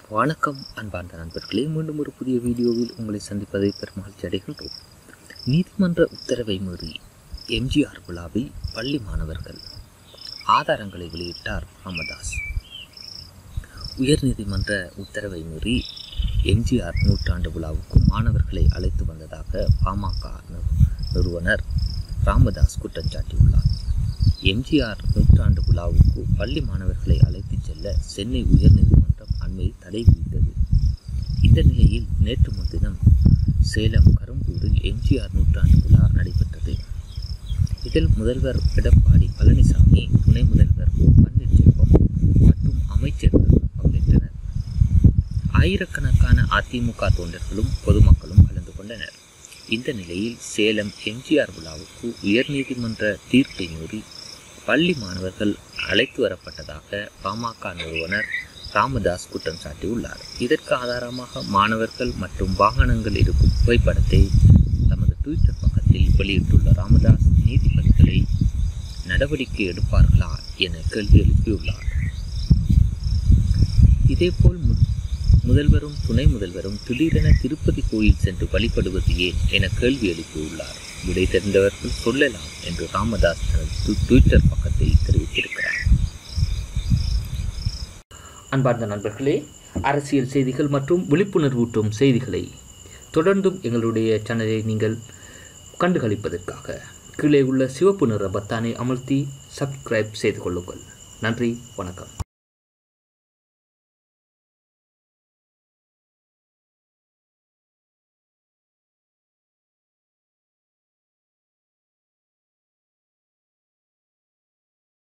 வணக்கம் அன்பார்ந்த நண்பர்களே மீண்டும் ஒரு புதிய வீடியோவில் உங்களை சந்திப்பதை பெருமகிழ்ச்சி அடைகின்றோம் நீதிமன்ற உத்தரவை மீறி எம்ஜிஆர் விழாவில் பள்ளி மாணவர்கள் ஆதாரங்களை வெளியிட்டார் ராமதாஸ் உயர்நீதிமன்ற உத்தரவை மீறி எம்ஜிஆர் நூற்றாண்டு விழாவுக்கு மாணவர்களை அழைத்து வந்ததாக பாமக நிறு- நிறுவனர் ராமதாஸ் குற்றம் சாட்டியுள்ளார் எம்ஜிஆர் நூற்றாண்டு விழாவுக்கு பள்ளி மாணவர்களை அழைத்துச் செல்ல சென்னை உயர்நீதிமன்றம் அண்மையில் தடை விதித்தது இந்த நிலையில் நேற்று முன்தினம் சேலம் கரும்பூரில் எம்ஜிஆர் நூற்றாண்டு விழா நடைபெற்றது இதில் முதல்வர் எடப்பாடி பழனிசாமி துணை முதல்வர் ஓ பன்னீர்செல்வம் மற்றும் அமைச்சர்கள் பங்கேற்றனர் ஆயிரக்கணக்கான அதிமுக தொண்டர்களும் பொதுமக்களும் கலந்து கொண்டனர் இந்த நிலையில் சேலம் எம்ஜிஆர் விழாவுக்கு உயர்நீதிமன்ற தீர்ப்பை மீறி பள்ளி மாணவர்கள் அழைத்து வரப்பட்டதாக பாமக நிறுவனர் ராமதாஸ் குற்றம் சாட்டியுள்ளார் இதற்கு ஆதாரமாக மாணவர்கள் மற்றும் வாகனங்கள் இருக்கும் புகைப்படத்தை தமது ட்விட்டர் பக்கத்தில் வெளியிட்டுள்ள ராமதாஸ் நீதிபதிகளை நடவடிக்கை எடுப்பார்களா என கேள்வி எழுப்பியுள்ளார் இதேபோல் மு- முதல்வரும் துணை முதல்வரும் திடீரென திருப்பதி கோயில் சென்று வழிபடுவது ஏன் என கேள்வி எழுப்பியுள்ளார் விடை தெரிந்தவர்கள் சொல்லலாம் என்று ராமதாஸ் தனது டு- ட்விட்டர் பக்கத்தில் தெரிவித்திருக்கிறார் அன்பார்ந்த நண்பர்களே அரசியல் செய்திகள் மற்றும் விழிப்புணர்வூட்டும் செய்திகளை தொடர்ந்தும் எங்களுடைய சேனலை நீங்கள் கண்டுகளிப்பதற்காக கீழே உள்ள சிவப்பு நிற பத்தானை அமர்த்தி சப்ஸ்கிரைப் செய்து கொள்ளுங்கள் நன்றி வணக்கம்